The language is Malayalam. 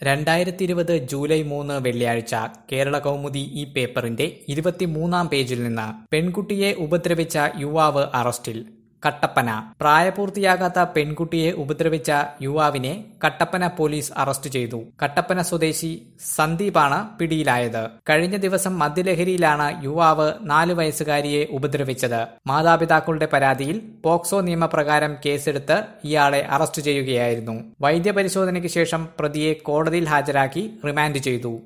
രണ്ടായിരത്തി ഇരുപത് ജൂലൈ മൂന്ന് വെള്ളിയാഴ്ച കേരള കൗമുദി ഈ പേപ്പറിന്റെ ഇരുപത്തിമൂന്നാം പേജിൽ നിന്ന് പെൺകുട്ടിയെ ഉപദ്രവിച്ച യുവാവ് അറസ്റ്റിൽ കട്ടപ്പന പ്രായപൂർത്തിയാകാത്ത പെൺകുട്ടിയെ ഉപദ്രവിച്ച യുവാവിനെ കട്ടപ്പന പോലീസ് അറസ്റ്റ് ചെയ്തു കട്ടപ്പന സ്വദേശി സന്ദീപാണ് പിടിയിലായത് കഴിഞ്ഞ ദിവസം മദ്യലഹരിയിലാണ് യുവാവ് നാലു വയസ്സുകാരിയെ ഉപദ്രവിച്ചത് മാതാപിതാക്കളുടെ പരാതിയിൽ പോക്സോ നിയമപ്രകാരം കേസെടുത്ത് ഇയാളെ അറസ്റ്റ് ചെയ്യുകയായിരുന്നു വൈദ്യപരിശോധനയ്ക്ക് ശേഷം പ്രതിയെ കോടതിയിൽ ഹാജരാക്കി റിമാൻഡ് ചെയ്തു